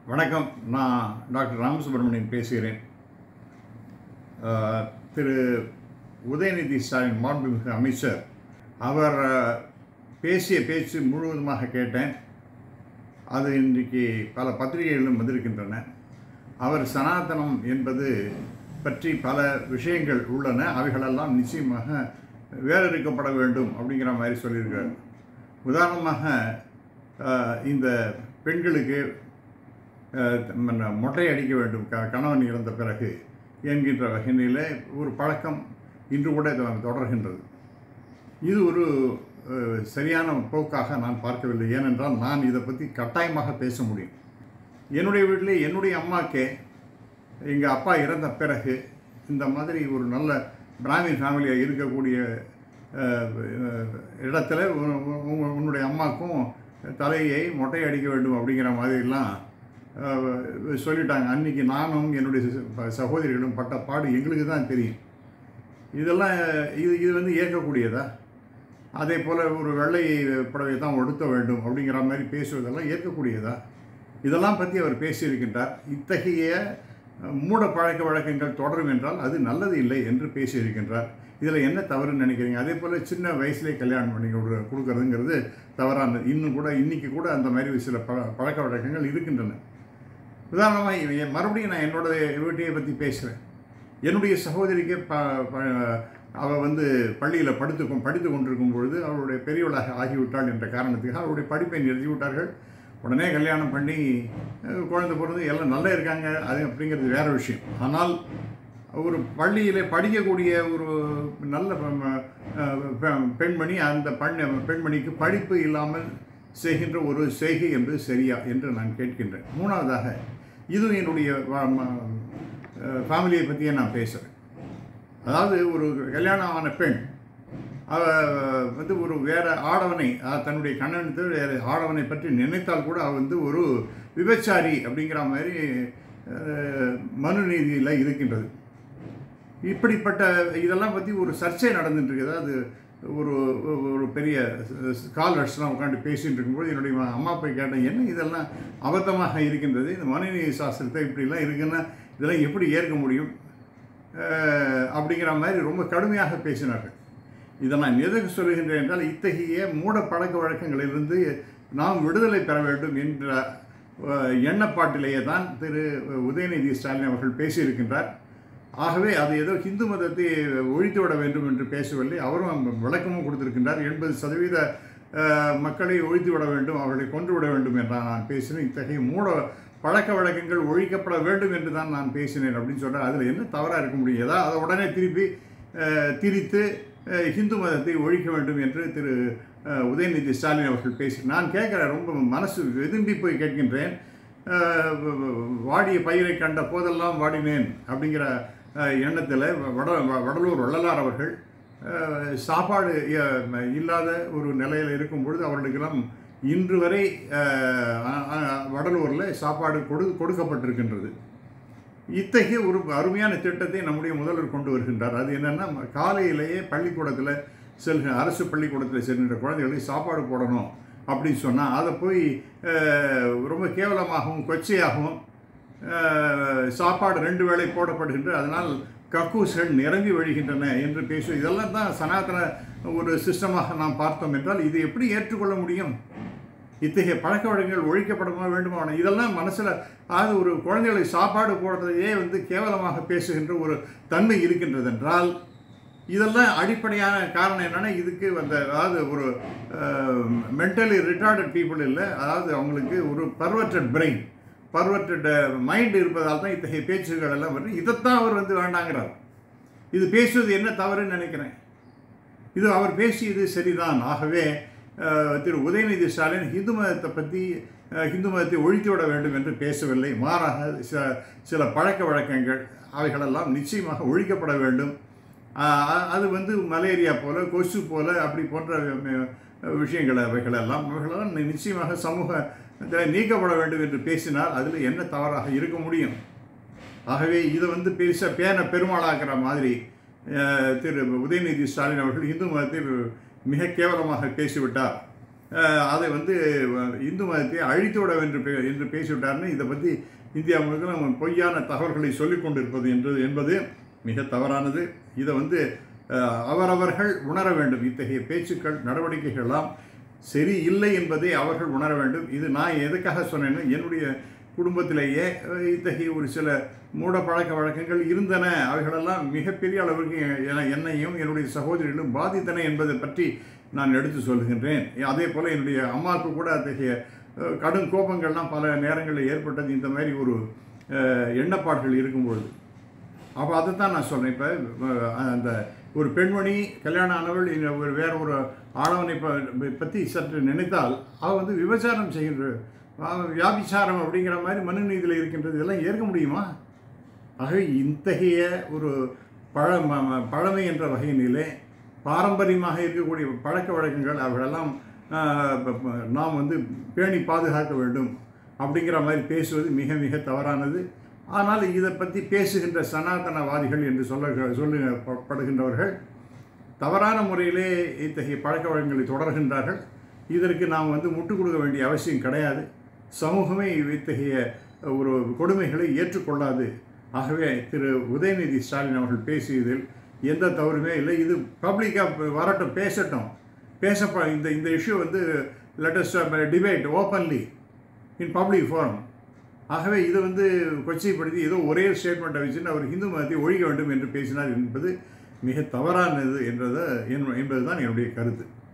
வணக்கம் நான் டாக்டர் ராமசுப்ரமணியன் பேசுகிறேன் அஹ், திரு உதயநிதி ஸ்டாலின் மாண்புமிகு அமைச்சர் அவர் அஹ், பேசிய பேச்சு முழுவதுமாக கேட்டேன் அது இன்றைக்கு பல பத்திரிகைகளிலும் வந்திருக்கின்றன அவர் சனாதனம் என்பது பற்றி பல விஷயங்கள் உள்ளன அவைகளெல்லாம் நிச்சயமாக வேறறுக்கப்பட வேண்டும் அப்படிங்கிற மாதிரி சொல்லியிருக்காரு உதாரணமாக அஹ், இந்த பெண்களுக்கு அஹ், மன்ன- மொட்டை அடிக்க வேண்டும் க கணவன் இறந்த பிறகு என்கின்ற வகையிலே ஒரு பழக்கம் இன்று கூட இது தொடர்கின்றது இது ஒரு அஹ், சரியான போக்காக நான் பார்க்கவில்லை ஏனென்றால் நான் இதை பற்றி கட்டாயமாக பேச முடியும் என்னுடைய வீட்டிலே என்னுடைய அம்மாக்கே எங்கள் அப்பா இறந்த பிறகு இந்த மாதிரி ஒரு நல்ல பிராமின் ஃபேமிலியாக இருக்கக்கூடிய அஹ், அஹ், இடத்துல உ- உ- உங்க- உன்னுடைய அம்மாக்கும் தலையை மொட்டை அடிக்க வேண்டும் அப்படிங்கிற மாதிரிலாம் அஹ், சொல்லிட்டாங்க அன்றைக்கி நானும் என்னுடைய ச- சகோதரிகளும் பட்ட பாடு எங்களுக்கு தான் தெரியும் இதெல்லாம் இது இது வந்து ஏற்கக்கூடியதா அதே போல் ஒரு வெள்ளை புடவை தான் உடுத்த வேண்டும் அப்படிங்கிற மாதிரி பேசுவதெல்லாம் ஏற்கக்கூடியதா இதெல்லாம் பற்றி அவர் பேசியிருக்கின்றார் இத்தகைய அஹ், மூட பழக்க வழக்கங்கள் தொடரும் என்றால் அது நல்லது இல்லை என்று பேசியிருக்கின்றார் இதில் என்ன தவறுன்னு நினைக்கிறீங்க அதே போல் சின்ன வயசுலேயே கல்யாணம் பண்ணி கொடு- கொடுக்கறதுங்கிறது தவறானது இன்னும் கூட இன்றைக்கி கூட அந்த மாதிரி சில பழ பழக்க வழக்கங்கள் இருக்கின்றன உதாரணமாக மறுபடியும் நான் என்னோட வீட்டையை பற்றி பேசுகிறேன் என்னுடைய சகோதரிக்கு ப ப- அவள் வந்து பள்ளியில் படுத்து கொ- படித்து கொண்டிருக்கும் பொழுது அவளுடைய பெரியவளாக ஆகிவிட்டாள் என்ற காரணத்துக்காக அவருடைய படிப்பை நிறுத்தி விட்டார்கள் உடனே கல்யாணம் பண்ணி அஹ், குழந்தை பிறந்து எல்லாம் நல்லா இருக்காங்க அது அப்படிங்கிறது வேற விஷயம் ஆனால் ஒரு பள்ளியில் படிக்கக்கூடிய ஒரு நல்ல பெ- அஹ், பெ- பெண்மணி அந்த பெண் பெண்மணிக்கு படிப்பு இல்லாமல் செய்கின்ற ஒரு செய்கை என்பது சரியா என்று நான் கேட்கின்றேன் மூணாவதாக இதுவும் என்னுடைய ஃபேமிலியை பற்றியே நான் பேசுகிறேன் அதாவது ஒரு கல்யாணம் ஆன பெண் அவ வந்து ஒரு வேற ஆடவனை அதாவது தன்னுடைய கண்ணனுக்கு வேறு ஆடவனை பற்றி நினைத்தால் கூட அவ வந்து ஒரு விபச்சாரி அப்படிங்கிற மாதிரி அஹ், மனு நீதியில் இருக்கின்றது இப்படிப்பட்ட இதெல்லாம் பற்றி ஒரு சர்ச்சை நடந்துட்டு இருக்கு அதாவது ஒரு ஒரு பெரிய ஸ்காலர்ஸ்லாம் உட்காந்து பேசிட்டு இருக்கும்போது என்னுடைய அம்மா போய் கேட்டேன் என்ன இதெல்லாம் அபத்தமாக இருக்கின்றது இந்த மனுநீதி சாஸ்திரத்தை இப்படிலாம் இருக்குன்னா இதெல்லாம் எப்படி ஏற்க முடியும் அஹ், அப்படிங்கிற மாதிரி ரொம்ப கடுமையாக பேசினார்கள் இதை நான் எதற்கு சொல்லுகின்றேன் என்றால் இத்தகைய மூட பழக்க வழக்கங்களிலிருந்து நாம் விடுதலை பெற வேண்டும் என்ற அஹ், எண்ணப்பாட்டிலேயே தான் திரு உதயநிதி ஸ்டாலின் அவர்கள் பேசியிருக்கின்றார் ஆகவே அது ஏதோ இந்து மதத்தை ஒழித்து விட வேண்டும் என்று பேசவில்லை அவரும் விளக்கமும் கொடுத்திருக்கின்றார் எண்பது சதவீத அஹ், மக்களை ஒழித்து விட வேண்டும் அவர்களை கொன்று விட வேண்டும் என்றால் நான் பேசினேன் இத்தகைய மூட பழக்க வழக்கங்கள் ஒழிக்கப்பட வேண்டும் என்று தான் நான் பேசினேன் அப்படின்னு சொன்னார் அதில் என்ன தவறாக இருக்க முடியும் ஏதாவது அதை உடனே திருப்பி அஹ், திரித்து அஹ், இந்து மதத்தை ஒழிக்க வேண்டும் என்று திரு அஹ், உதயநிதி ஸ்டாலின் அவர்கள் பேசி நான் கேட்குறேன் ரொம்ப மனசு வெதும்பி போய் கேட்கின்றேன் அஹ், வாடிய பயிரை கண்ட போதெல்லாம் வாடினேன் அப்படிங்கிற அஹ், எண்ணத்தில் வட வடலூர் வள்ளலார் அவர்கள் அஹ், சாப்பாடு அஹ், இல்லாத ஒரு நிலையில் இருக்கும் பொழுது அவர்களுக்கெல்லாம் இன்று வரை அஹ், அ- அ- வடலூரில் சாப்பாடு கொடு கொடுக்கப்பட்டிருக்கின்றது இத்தகைய ஒரு அருமையான திட்டத்தை நம்முடைய முதல்வர் கொண்டு வருகின்றார் அது என்னென்னா காலையிலேயே பள்ளிக்கூடத்தில் செல்க அரசு பள்ளிக்கூடத்தில் செல்கின்ற குழந்தைகளுக்கு சாப்பாடு போடணும் அப்படின்னு சொன்னால் அதை போய் அஹ், ரொம்ப கேவலமாகவும் கொச்சையாகவும் அஹ், சாப்பாடு ரெண்டு வேளை போடப்படுகின்ற அதனால் கக்கூஸ்கள் நிரம்பி வழிகின்றன என்று பேசும் இதெல்லாம் தான் சனாதன ஒரு சிஸ்டமாக நாம் பார்த்தோம் என்றால் இது எப்படி ஏற்றுக்கொள்ள முடியும் இத்தகைய பழக்க வழக்கங்கள் ஒழிக்கப்படமா வேண்டுமா இதெல்லாம் மனசில் அதாவது ஒரு குழந்தைகளுக்கு சாப்பாடு போடுறதையே வந்து கேவலமாக பேசுகின்ற ஒரு தன்மை இருக்கின்றது என்றால் இதெல்லாம் அடிப்படையான காரணம் என்னன்னா இதுக்கு வந்த அதாவது ஒரு மென்டலி ரிட்டார்டட் பீப்புள் இல்லை அதாவது அவங்களுக்கு ஒரு பர்வர்டட் பிரெயின் பர்வர்டட் மைண்ட் இருப்பதால் தான் இத்தகைய பேச்சுகள் எல்லாம் வருது இதைத்தான் அவர் வந்து வேண்டாங்கிறார் இது பேசுவது என்ன தவறுன்னு நினைக்கிறேன் இது அவர் பேசியது சரிதான் ஆகவே அஹ், திரு உதயநிதி ஸ்டாலின் இந்து மதத்தை பற்றி அஹ், இந்து மதத்தை ஒழித்து விட வேண்டும் என்று பேசவில்லை மாறாக சில சில பழக்க வழக்கங்கள் அவைகளெல்லாம் நிச்சயமாக ஒழிக்கப்பட வேண்டும் அஹ், அது வந்து மலேரியா போல கொசு போல அப்படி போன்ற அஹ், விஷயங்கள் அவைகளெல்லாம் அவைகளெல்லாம் நி- நிச்சயமாக சமூக இதில் நீக்கப்பட வேண்டும் என்று பேசினால் அதில் என்ன தவறாக இருக்க முடியும் ஆகவே இதை வந்து பெருசாக பேன பெருமாளாக்குற மாதிரி அஹ், திரு உதயநிதி ஸ்டாலின் அவர்கள் இந்து மதத்தை மிக கேவலமாக பேசிவிட்டார் அஹ், அதை வந்து அஹ், இந்து மதத்தை அழித்து விட என்று பே- என்று பேசிவிட்டார்னு இதை பற்றி இந்தியா முழுக்க நம்ம பொய்யான தகவல்களை சொல்லிக் கொண்டிருப்பது என்று என்பது மிக தவறானது இதை வந்து அஹ், அவரவர்கள் உணர வேண்டும் இத்தகைய பேச்சுக்கள் நடவடிக்கைகள் எல்லாம் சரி இல்லை என்பதை அவர்கள் உணர வேண்டும் இது நான் எதுக்காக சொன்னேன்னா என்னுடைய குடும்பத்திலேயே அஹ், இத்தகைய ஒரு சில மூட பழக்க வழக்கங்கள் இருந்தன அவைகளெல்லாம் மிகப்பெரிய அளவுக்கு என- என்னையும் என்னுடைய சகோதரிகளும் பாதித்தன என்பதை பற்றி நான் எடுத்து சொல்லுகின்றேன் அதே போல் என்னுடைய அம்மாவுக்கு கூட அத்தகைய அஹ், கடும் கோபங்கள்லாம் பல நேரங்களில் ஏற்பட்டது இந்த மாதிரி ஒரு அஹ், எண்ணப்பாடுகள் இருக்கும்பொழுது அப்போ அதை தான் நான் சொல்கிறேன் இப்போ அந்த ஒரு பெண்மணி கல்யாணம் ஆனவள் இந்த ஒரு வேற ஒரு ஆடவனை ப- பற்றி சற்று நினைத்தால் அவள் வந்து விபச்சாரம் செய்கின்ற அவ வியாபிச்சாரம் அப்படிங்கிற மாதிரி மனுநீதியில் இருக்கின்றது இதெல்லாம் ஏற்க முடியுமா ஆகவே இத்தகைய ஒரு பழ ம- ம- பழமை என்ற வகையினிலே பாரம்பரியமாக இருக்கக்கூடிய பழக்க வழக்கங்கள் அவர்களெல்லாம் ஆஹ், ப- ப- நாம் வந்து பேணி பாதுகாக்க வேண்டும் அப்படிங்கிற மாதிரி பேசுவது மிக மிக தவறானது ஆனால் இதை பற்றி பேசுகின்ற சனாதனவாதிகள் என்று சொல்ல சொல்லப்படுகின்றவர்கள் தவறான முறையிலே இத்தகைய பழக்க வழக்கங்களை தொடர்கின்றார்கள் இதற்கு நாம் வந்து முட்டுக் கொடுக்க வேண்டிய அவசியம் கிடையாது சமூகமே இத்தகைய ஒரு கொடுமைகளை ஏற்றுக்கொள்ளாது ஆகவே திரு உதயநிதி ஸ்டாலின் அவர்கள் பேசியதில் எந்த தவறுமே இல்லை இது பப்ளிக்காக வரட்டும் பேசட்டும் பேசப்ப இந்த இந்த இஷ்யூ வந்து latest debate openly in public forum ஆகவே இது வந்து கொச்சைப்படுத்தி ஏதோ ஒரே ஸ்டேட்மெண்ட்டை வச்சுன்னு அவர் இந்து மதத்தை ஒழிக்க வேண்டும் என்று பேசினார் என்பது மிக தவறானது என்றது என்பதுதான் என்னுடைய கருத்து